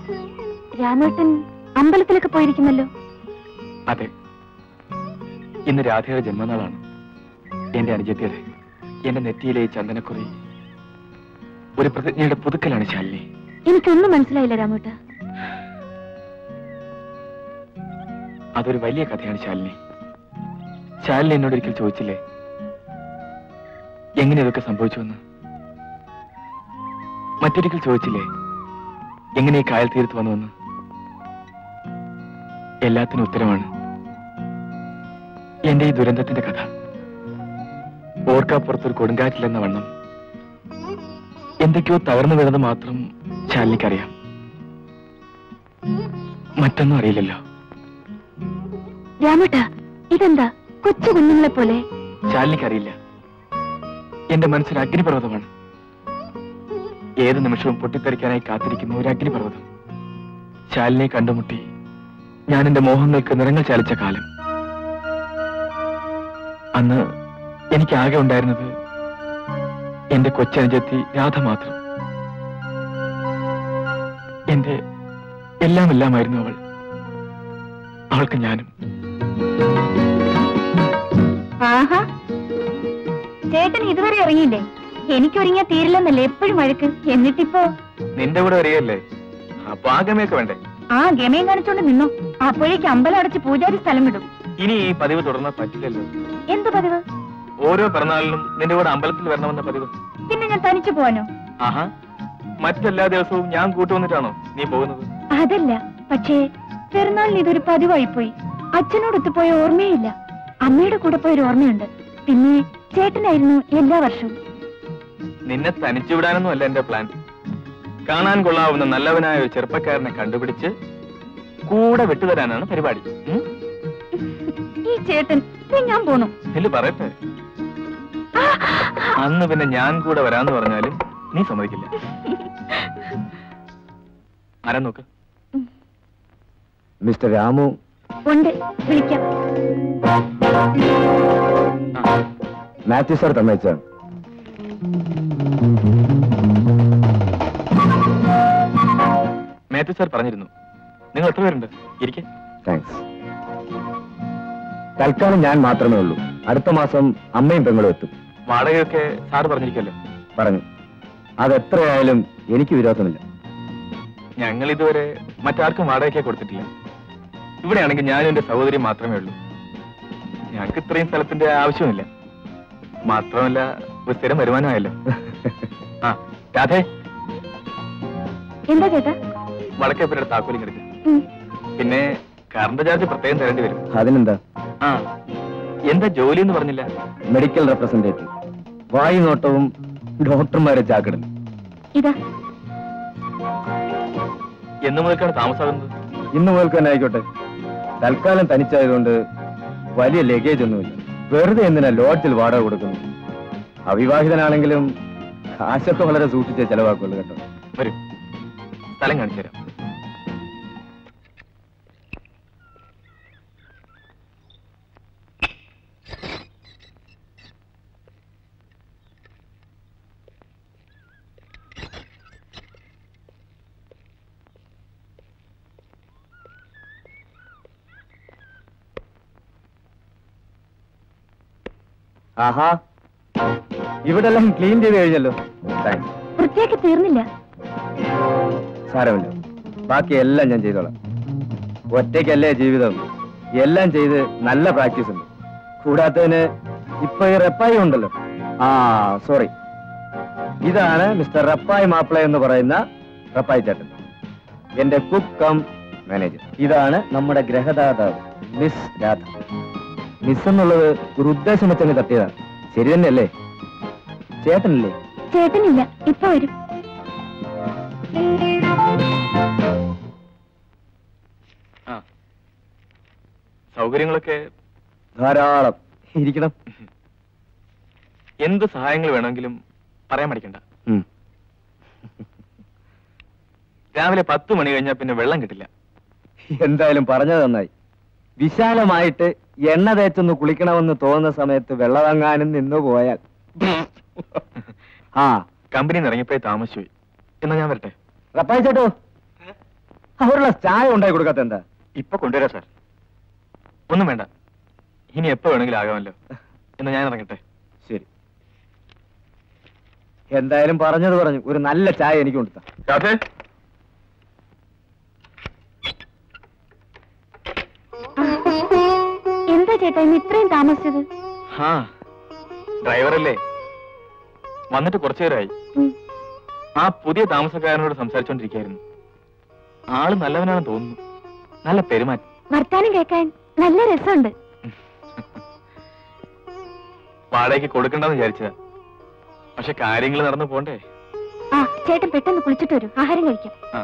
രാമേട്ടൻ അമ്പലത്തിലൊക്കെ പോയിരിക്കുന്നല്ലോ അതെ ഇന്ന് രാധയുടെ ജന്മനാളാണ് എന്റെ അനുജത്തിയുടെ എന്റെ നെറ്റിയിലെ ഈ ചന്ദനക്കുറി ഒരു പ്രതിജ്ഞയുടെ പുതുക്കലാണ് ശാലിനി എനിക്കൊന്നും മനസ്സിലായില്ല രാമേട്ട അതൊരു വലിയ കഥയാണ് ശാലിനി ശാലിനി എന്നോട് ഒരിക്കൽ ചോദിച്ചില്ലേ എങ്ങനെ ഇതൊക്കെ സംഭവിച്ചുവെന്ന് മറ്റൊരിക്കൽ ചോദിച്ചില്ലേ എങ്ങനെ ഈ കായൽ തീരത്ത് വന്നുവെന്ന് എല്ലാത്തിനും ഉത്തരമാണ് എന്റെ ഈ ദുരന്തത്തിന്റെ കഥ ഓർക്കാപ്പുറത്തൊരു കൊടുങ്കാറ്റിലെന്ന വണ്ണം എന്തൊക്കെയോ തകർന്നു വീണത് മാത്രം ശാലിനിക്കറിയാം മറ്റൊന്നും അറിയില്ലല്ലോ രാമേട്ട ഇതെന്താ കൊച്ചു കുഞ്ഞുങ്ങളെ പോലെ ശാലിനിക്കറിയില്ല എന്റെ മനസ്സിൽ അഗ്നിപർവ്വതമാണ് ഏത് നിമിഷവും പൊട്ടിത്തെറിക്കാനായി കാത്തിരിക്കുന്ന ഒരു അഗ്നിപർവ്വതം ശാലിനെ കണ്ടുമുട്ടി ഞാൻ എന്റെ മോഹങ്ങൾക്ക് നിറങ്ങൾ ചാലിച്ച കാലം അന്ന് എനിക്ക് ആകെ ഉണ്ടായിരുന്നത് എന്റെ കൊച്ചനുജത്തി രാധ മാത്രം എന്റെ എല്ലാം എല്ലാമായിരുന്നു അവൾ അവൾക്ക് ഞാനും ആഹാ ചേട്ടൻ ഇതുവരെ ഇറങ്ങിയില്ലേ എനിക്കൊരുങ്ങിയ തീരില്ലെന്നല്ലേ എപ്പോഴും വഴക്ക് എന്നിട്ടിപ്പോ നിന്റെ കൂടെ വരികയല്ലേ അപ്പൊ ആഗമയൊക്കെ വേണ്ടേ ആ ഗമയം കാണിച്ചോണ്ട് നിന്നു അപ്പോഴേക്ക് അമ്പലം അടച്ച് പൂജാരി സ്ഥലം വിടും ഇനി ഈ പതിവ് തുടർന്നാൽ പറ്റില്ലല്ലോ എന്ത് പതിവ് ഓരോ പിറന്നാളിനും നിന്റെ കൂടെ അമ്പലത്തിൽ വരണമെന്ന പതിവ് പിന്നെ ഞാൻ തനിച്ചു പോവാനോ ആഹാ മറ്റെല്ലാ ദിവസവും ഞാൻ കൂട്ടുവന്നിട്ടാണോ നീ പോകുന്നത് അതല്ല പക്ഷേ പെരുന്നാളിന് ഇതൊരു പതിവായിപ്പോയി അച്ഛനോടൊത്ത് പോയ ഓർമ്മയില്ല അമ്മയുടെ കൂടെ പോയൊരു ഓർമ്മയുണ്ട് പിന്നെ ചേട്ടനായിരുന്നു എല്ലാ വർഷവും നിന്നെ തനിച്ചു വിടാനൊന്നും അല്ല എന്റെ പ്ലാൻ കാണാൻ കൊള്ളാവുന്ന നല്ലവനായ ഒരു ചെറുപ്പക്കാരനെ കണ്ടുപിടിച്ച് കൂടെ വിട്ടുതരാനാണ് പരിപാടി ഉം? ഈ ചേട്ടൻ ഇനി ഞാൻ പോണു നില്ല് പറയട്ടെ അന്ന് പിന്നെ ഞാൻ കൂടെ വരാന്ന് പറഞ്ഞാലും നീ സമ്മതിക്കില്ല ആരാ നോക്ക് മിസ്റ്റർ രാമു ഉണ്ട് വിളിക്കാം ആ മാത്യു സാർ തന്നയച്ചാണ് മാത്യു സാർ പറഞ്ഞിരുന്നു നിങ്ങൾ എത്ര പേരുണ്ട് ഇരിക്കെ താങ്ക്സ് തൽക്കാലം ഞാൻ മാത്രമേ ഉള്ളൂ അടുത്ത മാസം അമ്മയും പെങ്ങളും എത്തും വാടകയൊക്കെ സാറ് പറഞ്ഞിരിക്കല്ലോ പറഞ്ഞു അതെത്രയായാലും എനിക്ക് വിരോധമില്ല ഞങ്ങൾ ഇതുവരെ മറ്റാർക്കും വാടകയ്ക്ക് കൊടുത്തിട്ടില്ല ഇവിടെയാണെങ്കിൽ ഞാനും എന്റെ സഹോദരി മാത്രമേ ഉള്ളൂ ഞങ്ങൾക്ക് ഇത്രയും സ്ഥലത്തിന്റെ ആവശ്യമില്ല മാത്രമല്ല ഒരു സ്ഥിരം വരുമാനമായല്ലോ ആ രാധേ എന്താ ചേട്ടാ വടക്കേപ്പുരയുടെ താക്കോലിങ് എടുക്കുക ഉം. പിന്നെ കറണ്ട് ചാർജ് പ്രത്യേകം തരേണ്ടി വരും അതിനെന്താ ആ എന്താ ജോലി എന്ന് പറഞ്ഞില്ല മെഡിക്കൽ റെപ്രസെന്റേറ്റീവ് വായു നോട്ടവും ഡോക്ടർമാരെ ചാക്കിടും ഇതാ എന്ന് മുതൽക്കാണ് താമസാകുന്നത് ഇന്ന് മുതൽക്ക് തന്നെ ആയിക്കോട്ടെ തൽക്കാലം തനിച്ചായതുകൊണ്ട് വലിയ ലഗേജ് ഒന്നുമില്ല വെറുതെ എന്തിനാ ലോഡ്ജിൽ വാടക കൊടുക്കുന്നു അവിവാഹിതനാണെങ്കിലും കാശൊക്കെ വളരെ സൂക്ഷിച്ചേ ചെലവാക്കുള്ളൂ കേട്ടോ വരും സ്ഥലം കാണിച്ചു തരാം ആഹാ ഇവിടെല്ലാം ക്ലീൻ ചെയ്ത് കഴിഞ്ഞല്ലോ താങ്ക്സ് വൃത്തിയാക്കി തീർന്നില്ല സാരമില്ല ബാക്കി എല്ലാം ഞാൻ ചെയ്തോളാം ഒറ്റയ്ക്കല്ലേ ജീവിതം എല്ലാം ചെയ്ത് നല്ല പ്രാക്ടീസ് ഉണ്ട് കൂടാത്തതിന് ഇപ്പൊ ഈ റെപ്പായി ഉണ്ടല്ലോ ആ സോറി ഇതാണ് മിസ്റ്റർ റപ്പായി മാപ്പിള എന്ന് പറയുന്ന റപ്പായി ചേട്ടൻ എന്റെ കുക്ക് കം മാനേജർ ഇതാണ് നമ്മുടെ ഗ്രഹദാതാവ് മിസ് രാധ മിസ് എന്നുള്ളത് ഒരു ഉദ്ദേശം വെച്ചങ്ങ് തട്ടിയതാണ് ശരി തന്നെയല്ലേ ചേട്ടനല്ലേ ചേട്ടനില്ല ഇപ്പൊ വരും ആ സൗകര്യങ്ങളൊക്കെ ധാരാളം ഇരിക്കണം എന്ത് സഹായങ്ങൾ വേണമെങ്കിലും പറയാൻ മടിക്കണ്ട ഉം. രാവിലെ പത്ത് മണി കഴിഞ്ഞാൽ പിന്നെ വെള്ളം കിട്ടില്ല എന്തായാലും പറഞ്ഞത് നന്നായി വിശാലമായിട്ട് എണ്ണ തേച്ചൊന്ന് കുളിക്കണമെന്ന് തോന്നുന്ന സമയത്ത് വെള്ളമങ്ങാനും നിന്നു പോയാൽ ആ കമ്പനി ഇറങ്ങിയപ്പോഴേ താമസിച്ചുപോയി എന്നാ ഞാൻ വരട്ടെ റപ്പായി ചേട്ടോ അവരുള്ള ചായ ഉണ്ടാക്കി കൊടുക്കാത്ത എന്താ ഇപ്പൊ കൊണ്ടുവരാം സാർ ഒന്നും വേണ്ട ഇനി എപ്പോ വേണമെങ്കിലും ആകാമല്ലോ എന്നാ ഞാൻ ഇറങ്ങട്ടെ ശരി എന്തായാലും പറഞ്ഞത് പറഞ്ഞു ഒരു നല്ല ചായ എനിക്ക് കൊണ്ടുത്താ രാധേ എന്താ ചേട്ടാ ഇന്ന് ഇത്രയും താമസിച്ചത് ആ ഡ്രൈവറല്ലേ വന്നിട്ട് കുറച്ചു നേരമായി ഉം. ആ പുതിയ താമസക്കാരനോട് സംസാരിച്ചോണ്ടിരിക്കായിരുന്നു ആള് നല്ലവനാണെന്ന് തോന്നുന്നു നല്ല പെരുമാറ്റം വർത്താനം കേൾക്കാൻ നല്ല രസമുണ്ട് വാടകയ്ക്ക് കൊടുക്കണ്ടെന്ന് വിചാരിച്ചതാ പക്ഷെ കാര്യങ്ങൾ നടന്നു പോണ്ടേ ആ ചേട്ടൻ പെട്ടെന്ന് കുളിച്ചിട്ട് വരൂ ആഹാരം കഴിക്കാം ആ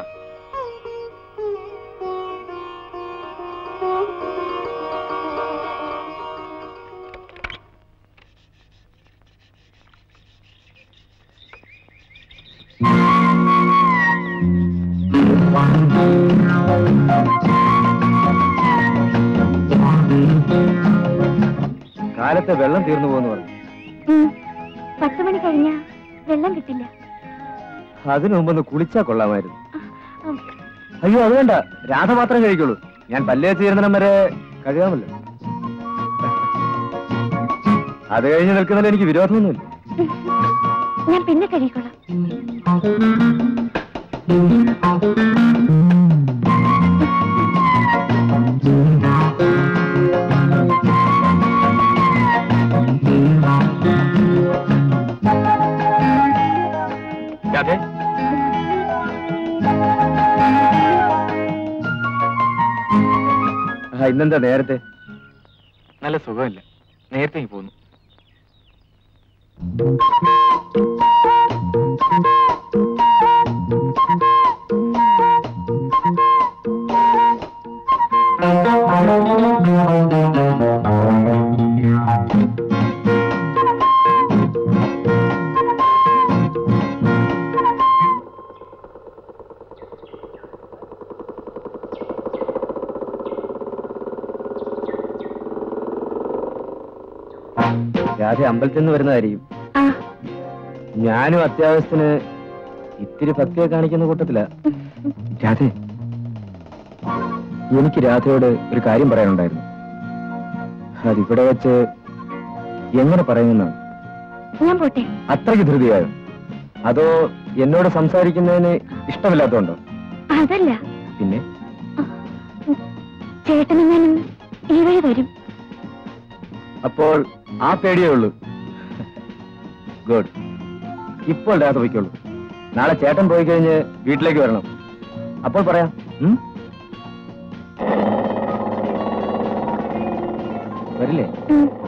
കാലത്തെ വെള്ളം തീർന്നു പോകുന്നു പറഞ്ഞു ഉം. പത്ത് മണി കഴിഞ്ഞാ വെള്ളം കിട്ടില്ല അതിനു മുമ്പൊന്ന് കുളിച്ചാ കൊള്ളാമായിരുന്നു ഉം. അയ്യോ അത് വേണ്ട രാധ മാത്രം കഴിക്കുള്ളൂ ഞാൻ പല്ലേ ചേരുന്നിടം വരെ കഴിയാമല്ലോ അത് കഴിഞ്ഞ് നിൽക്കുന്നതിൽ എനിക്ക് വിരോധമൊന്നുമില്ല ഞാൻ പിന്നെ കഴിക്കൊള്ളാം രാധേ ആ ഇന്നെന്താ നേരത്തെ നല്ല സുഖമില്ല നേരത്തെ ഇങ്ങ് പോന്നു രാധ അമ്പലത്തിൽ നിന്ന് വരുന്നതായിരിക്കും ആ ഞാനും അത്യാവശ്യത്തിന് ഇത്തിരി ഭക്തിയെ കാണിക്കുന്ന കൂട്ടത്തില രാധേ എനിക്ക് രാധയോട് ഒരു കാര്യം പറയാനുണ്ടായിരുന്നു അതിവിടെ വെച്ച് എങ്ങനെ പറയുമെന്നാണ് ഞാൻ പോട്ടെ അത്രയ്ക്ക് ധൃതിയായോ അതോ എന്നോട് സംസാരിക്കുന്നതിന് ഇഷ്ടമില്ലാത്തതുണ്ടോ അതല്ല പിന്നെ ചേട്ടനെങ്ങാനും ഈ വഴി വരും അപ്പോൾ ആ പേടിയേ ഉള്ളൂ ഗുഡ് ഇപ്പോൾ രാധ പോയിക്കോളൂ നാളെ ചേട്ടൻ പോയി കഴിഞ്ഞ് വീട്ടിലേക്ക് വരണം അപ്പോൾ പറയാം ഉം? വരില്ലേ ഉം.